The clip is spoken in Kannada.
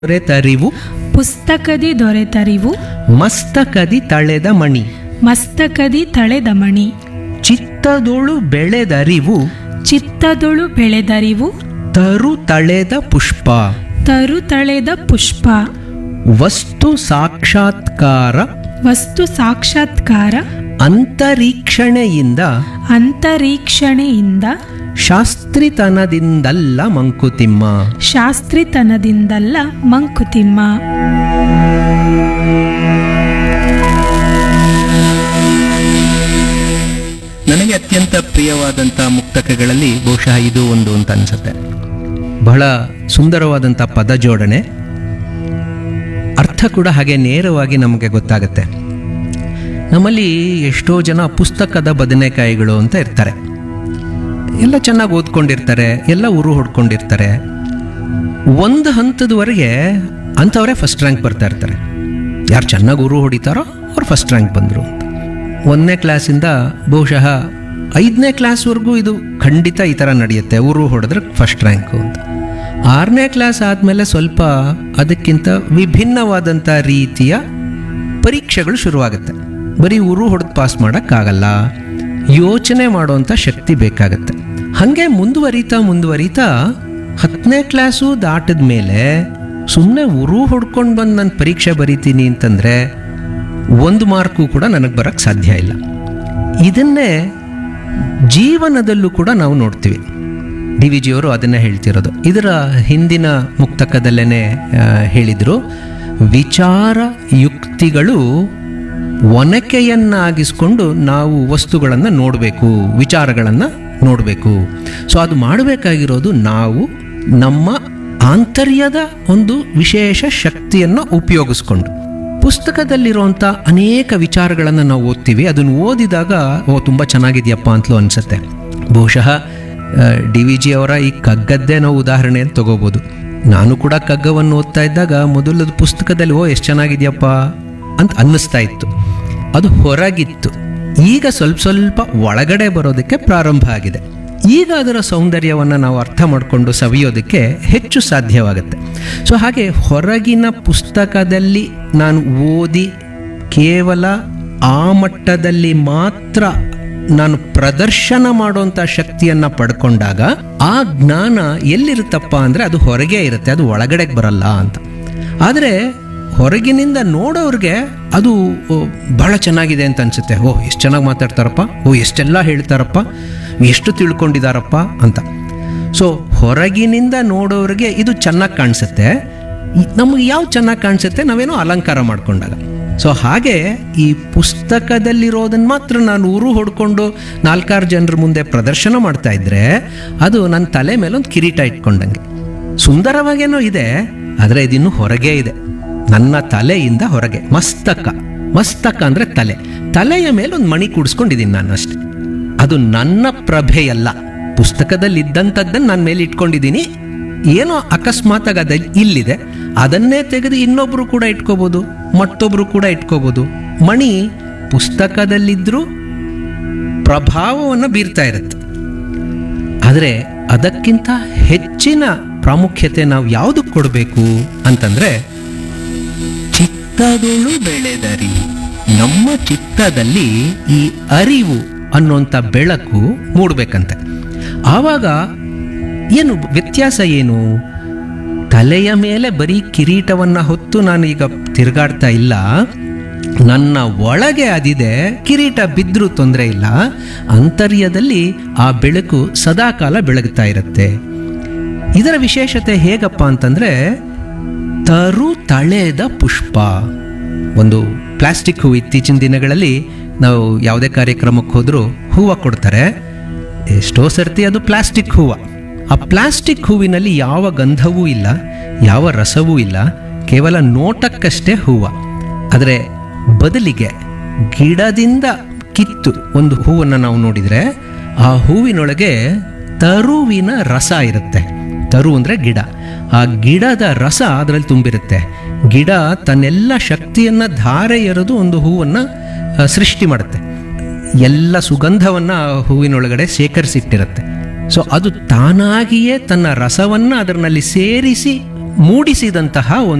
ದೊರೆತರಿವು ಪುಸ್ತಕದಿ ದೊರೆತರಿವು ಮಸ್ತಕದಿ ತಳೆದ ಮಣಿ ಮಸ್ತಕದಿ ತಳೆದ ಮಣಿ ಚಿತ್ತದೊಳು ಬೆಳೆದರಿವು ಚಿತ್ತದೊಳು ಬೆಳೆದರಿವು ತರು ತಳೆದ ಪುಷ್ಪ ತರು ತಳೆದ ಪುಷ್ಪ ವಸ್ತು ಸಾಕ್ಷಾತ್ಕಾರ ವಸ್ತು ಸಾಕ್ಷಾತ್ಕಾರ ಅಂತರೀಕ್ಷಣೆಯಿಂದ ಅಂತರೀಕ್ಷಣೆಯಿಂದ ಶಾಸ್ತ್ರಿತನದಿಂದಲ್ಲ ಮಂಕುತಿಮ್ಮ ಶಾಸ್ತ್ರಿತನದಿಂದಲ್ಲ ಮಂಕುತಿಮ್ಮ ನನಗೆ ಅತ್ಯಂತ ಪ್ರಿಯವಾದಂಥ ಮುಕ್ತಕಗಳಲ್ಲಿ ಬಹುಶಃ ಇದು ಒಂದು ಅಂತ ಅನ್ಸುತ್ತೆ ಬಹಳ ಸುಂದರವಾದಂಥ ಪದ ಜೋಡಣೆ ಅರ್ಥ ಕೂಡ ಹಾಗೆ ನೇರವಾಗಿ ನಮಗೆ ಗೊತ್ತಾಗುತ್ತೆ ನಮ್ಮಲ್ಲಿ ಎಷ್ಟೋ ಜನ ಪುಸ್ತಕದ ಬದನೆಕಾಯಿಗಳು ಅಂತ ಇರ್ತಾರೆ ಎಲ್ಲ ಚೆನ್ನಾಗಿ ಓದ್ಕೊಂಡಿರ್ತಾರೆ ಎಲ್ಲ ಉರು ಹೊಡ್ಕೊಂಡಿರ್ತಾರೆ ಒಂದು ಹಂತದವರೆಗೆ ಅಂಥವರೇ ಫಸ್ಟ್ ರ್ಯಾಂಕ್ ಬರ್ತಾ ಇರ್ತಾರೆ ಯಾರು ಚೆನ್ನಾಗಿ ಉರು ಹೊಡಿತಾರೋ ಅವ್ರು ಫಸ್ಟ್ ರ್ಯಾಂಕ್ ಬಂದರು ಅಂತ ಒಂದನೇ ಕ್ಲಾಸಿಂದ ಬಹುಶಃ ಐದನೇ ಕ್ಲಾಸ್ವರೆಗೂ ಇದು ಖಂಡಿತ ಈ ಥರ ನಡೆಯುತ್ತೆ ಊರು ಹೊಡೆದ್ರೆ ಫಸ್ಟ್ ರ್ಯಾಂಕು ಅಂತ ಆರನೇ ಕ್ಲಾಸ್ ಆದಮೇಲೆ ಸ್ವಲ್ಪ ಅದಕ್ಕಿಂತ ವಿಭಿನ್ನವಾದಂಥ ರೀತಿಯ ಪರೀಕ್ಷೆಗಳು ಶುರುವಾಗುತ್ತೆ ಬರೀ ಊರು ಹೊಡೆದು ಪಾಸ್ ಮಾಡೋಕ್ಕಾಗಲ್ಲ ಯೋಚನೆ ಮಾಡುವಂಥ ಶಕ್ತಿ ಬೇಕಾಗತ್ತೆ ಹಾಗೆ ಮುಂದುವರಿತಾ ಮುಂದುವರಿತಾ ಹತ್ತನೇ ಕ್ಲಾಸು ದಾಟಿದ ಮೇಲೆ ಸುಮ್ಮನೆ ಉರು ಹೊಡ್ಕೊಂಡು ಬಂದು ನಾನು ಪರೀಕ್ಷೆ ಬರೀತೀನಿ ಅಂತಂದರೆ ಒಂದು ಮಾರ್ಕು ಕೂಡ ನನಗೆ ಬರೋಕ್ಕೆ ಸಾಧ್ಯ ಇಲ್ಲ ಇದನ್ನೇ ಜೀವನದಲ್ಲೂ ಕೂಡ ನಾವು ನೋಡ್ತೀವಿ ಡಿ ವಿ ಜಿಯವರು ಅದನ್ನೇ ಹೇಳ್ತಿರೋದು ಇದರ ಹಿಂದಿನ ಮುಕ್ತಕದಲ್ಲೇ ಹೇಳಿದರು ವಿಚಾರ ಯುಕ್ತಿಗಳು ಒನಕೆಯನ್ನಾಗಿಸ್ಕೊಂಡು ನಾವು ವಸ್ತುಗಳನ್ನು ನೋಡಬೇಕು ವಿಚಾರಗಳನ್ನು ನೋಡಬೇಕು ಸೊ ಅದು ಮಾಡಬೇಕಾಗಿರೋದು ನಾವು ನಮ್ಮ ಆಂತರ್ಯದ ಒಂದು ವಿಶೇಷ ಶಕ್ತಿಯನ್ನು ಉಪಯೋಗಿಸ್ಕೊಂಡು ಪುಸ್ತಕದಲ್ಲಿರುವಂಥ ಅನೇಕ ವಿಚಾರಗಳನ್ನು ನಾವು ಓದ್ತೀವಿ ಅದನ್ನು ಓದಿದಾಗ ಓ ತುಂಬ ಚೆನ್ನಾಗಿದೆಯಪ್ಪ ಅಂತಲೂ ಅನಿಸುತ್ತೆ ಬಹುಶಃ ಡಿ ವಿ ಜಿ ಅವರ ಈ ಕಗ್ಗದ್ದೇ ನಾವು ಉದಾಹರಣೆ ಅಂತ ತಗೋಬೋದು ನಾನು ಕೂಡ ಕಗ್ಗವನ್ನು ಓದ್ತಾ ಇದ್ದಾಗ ಮೊದಲದು ಪುಸ್ತಕದಲ್ಲಿ ಓ ಎಷ್ಟು ಚೆನ್ನಾಗಿದೆಯಪ್ಪ ಅಂತ ಅನ್ನಿಸ್ತಾ ಇತ್ತು ಅದು ಹೊರಗಿತ್ತು ಈಗ ಸ್ವಲ್ಪ ಸ್ವಲ್ಪ ಒಳಗಡೆ ಬರೋದಕ್ಕೆ ಪ್ರಾರಂಭ ಆಗಿದೆ ಈಗ ಅದರ ಸೌಂದರ್ಯವನ್ನು ನಾವು ಅರ್ಥ ಮಾಡಿಕೊಂಡು ಸವಿಯೋದಕ್ಕೆ ಹೆಚ್ಚು ಸಾಧ್ಯವಾಗುತ್ತೆ ಸೊ ಹಾಗೆ ಹೊರಗಿನ ಪುಸ್ತಕದಲ್ಲಿ ನಾನು ಓದಿ ಕೇವಲ ಆ ಮಟ್ಟದಲ್ಲಿ ಮಾತ್ರ ನಾನು ಪ್ರದರ್ಶನ ಮಾಡುವಂಥ ಶಕ್ತಿಯನ್ನು ಪಡ್ಕೊಂಡಾಗ ಆ ಜ್ಞಾನ ಎಲ್ಲಿರುತ್ತಪ್ಪ ಅಂದರೆ ಅದು ಹೊರಗೆ ಇರುತ್ತೆ ಅದು ಒಳಗಡೆಗೆ ಬರಲ್ಲ ಅಂತ ಆದರೆ ಹೊರಗಿನಿಂದ ನೋಡೋರಿಗೆ ಅದು ಓ, ಬಹಳ ಚೆನ್ನಾಗಿದೆ ಅಂತ ಅನ್ಸುತ್ತೆ ಓ ಎಷ್ಟು ಚೆನ್ನಾಗಿ ಮಾತಾಡ್ತಾರಪ್ಪ ಓ ಎಷ್ಟೆಲ್ಲ ಹೇಳ್ತಾರಪ್ಪ ಎಷ್ಟು ತಿಳ್ಕೊಂಡಿದಾರಪ್ಪ ಅಂತ ಸೊ ಹೊರಗಿನಿಂದ ನೋಡೋರಿಗೆ ಇದು ಚೆನ್ನಾಗಿ ಕಾಣಿಸುತ್ತೆ ಈ- ನಮಗೆ ಯಾವ ಚೆನ್ನಾಗಿ ಕಾಣಿಸುತ್ತೆ ನಾವೇನೋ ಅಲಂಕಾರ ಮಾಡ್ಕೊಂಡಾಗ ಸೊ ಹಾಗೆ ಈ ಪುಸ್ತಕದಲ್ಲಿರೋದನ್ನ ಮಾತ್ರ ನಾನು ಊರು ಹೊಡ್ಕೊಂಡು ನಾಲ್ಕಾರು ಜನರ ಮುಂದೆ ಪ್ರದರ್ಶನ ಮಾಡ್ತಾ ಇದ್ರೆ ಅದು ನನ್ನ ತಲೆ ಮೇಲೆ ಒಂದು ಕಿರೀಟ ಇಟ್ಕೊಂಡಂಗೆ ಸುಂದರವಾಗೇನೋ ಇದೆ ಆದರೆ ಇದಿನ್ನು ಹೊರಗೆ ಇದೆ ನನ್ನ ತಲೆಯಿಂದ ಹೊರಗೆ ಮಸ್ತಕ ಮಸ್ತಕ ಅಂದರೆ ತಲೆ ತಲೆಯ ಮೇಲೆ ಒಂದು ಮಣಿ ಕೂಡಿಸ್ಕೊಂಡಿದ್ದೀನಿ ನಾನು ಅಷ್ಟೆ ಅದು ನನ್ನ ಪ್ರಭೆಯಲ್ಲ ಪುಸ್ತಕದಲ್ಲಿ ಇದ್ದಂಥದ್ದನ್ನು ನಾನು ಮೇಲೆ ಇಟ್ಕೊಂಡಿದ್ದೀನಿ ಏನೋ ಅಕಸ್ಮಾತಾಗಿ ಅದ ಇಲ್ಲಿದೆ ಅದನ್ನೇ ತೆಗೆದು ಇನ್ನೊಬ್ರು ಕೂಡ ಇಟ್ಕೋಬೋದು ಮತ್ತೊಬ್ರು ಕೂಡ ಇಟ್ಕೋಬೋದು ಮಣಿ ಪುಸ್ತಕದಲ್ಲಿದ್ದರೂ ಪ್ರಭಾವವನ್ನು ಬೀರ್ತಾ ಇರುತ್ತೆ ಆದರೆ ಅದಕ್ಕಿಂತ ಹೆಚ್ಚಿನ ಪ್ರಾಮುಖ್ಯತೆ ನಾವು ಯಾವುದಕ್ಕೆ ಕೊಡಬೇಕು ಅಂತಂದ್ರೆ ಚಿತ್ತದೊಳು ಬೆಳೆದರಿ ನಮ್ಮ ಚಿತ್ತದಲ್ಲಿ ಈ ಅರಿವು ಅನ್ನುವಂಥ ಬೆಳಕು ಮೂಡಬೇಕಂತೆ ಆವಾಗ ಏನು ವ್ಯತ್ಯಾಸ ಏನು ತಲೆಯ ಮೇಲೆ ಬರೀ ಕಿರೀಟವನ್ನ ಹೊತ್ತು ನಾನು ಈಗ ತಿರುಗಾಡ್ತಾ ಇಲ್ಲ ನನ್ನ ಒಳಗೆ ಅದಿದೆ ಕಿರೀಟ ಬಿದ್ದರೂ ತೊಂದರೆ ಇಲ್ಲ ಅಂತರ್ಯದಲ್ಲಿ ಆ ಬೆಳಕು ಸದಾಕಾಲ ಬೆಳಗ್ತಾ ಇರುತ್ತೆ ಇದರ ವಿಶೇಷತೆ ಹೇಗಪ್ಪ ಅಂತಂದ್ರೆ ತರು ತಳೆದ ಪುಷ್ಪ ಒಂದು ಪ್ಲಾಸ್ಟಿಕ್ ಹೂವು ಇತ್ತೀಚಿನ ದಿನಗಳಲ್ಲಿ ನಾವು ಯಾವುದೇ ಕಾರ್ಯಕ್ರಮಕ್ಕೆ ಹೋದರೂ ಹೂವು ಕೊಡ್ತಾರೆ ಎಷ್ಟೋ ಸರ್ತಿ ಅದು ಪ್ಲಾಸ್ಟಿಕ್ ಹೂವು ಆ ಪ್ಲಾಸ್ಟಿಕ್ ಹೂವಿನಲ್ಲಿ ಯಾವ ಗಂಧವೂ ಇಲ್ಲ ಯಾವ ರಸವೂ ಇಲ್ಲ ಕೇವಲ ನೋಟಕ್ಕಷ್ಟೇ ಹೂವು ಆದರೆ ಬದಲಿಗೆ ಗಿಡದಿಂದ ಕಿತ್ತು ಒಂದು ಹೂವನ್ನು ನಾವು ನೋಡಿದರೆ ಆ ಹೂವಿನೊಳಗೆ ತರುವಿನ ರಸ ಇರುತ್ತೆ ತರು ಅಂದರೆ ಗಿಡ ಆ ಗಿಡದ ರಸ ಅದರಲ್ಲಿ ತುಂಬಿರುತ್ತೆ ಗಿಡ ತನ್ನೆಲ್ಲ ಶಕ್ತಿಯನ್ನು ಧಾರೆ ಎರೆದು ಒಂದು ಹೂವನ್ನು ಆ, ಸೃಷ್ಟಿ ಮಾಡುತ್ತೆ ಎಲ್ಲ ಸುಗಂಧವನ್ನು ಆ ಹೂವಿನೊಳಗಡೆ ಶೇಖರಿಸಿಟ್ಟಿರುತ್ತೆ ಸೊ ಅದು ತಾನಾಗಿಯೇ ತನ್ನ ರಸವನ್ನು ಅದರಲ್ಲಿ ಸೇರಿಸಿ ಮೂಡಿಸಿದಂತಹ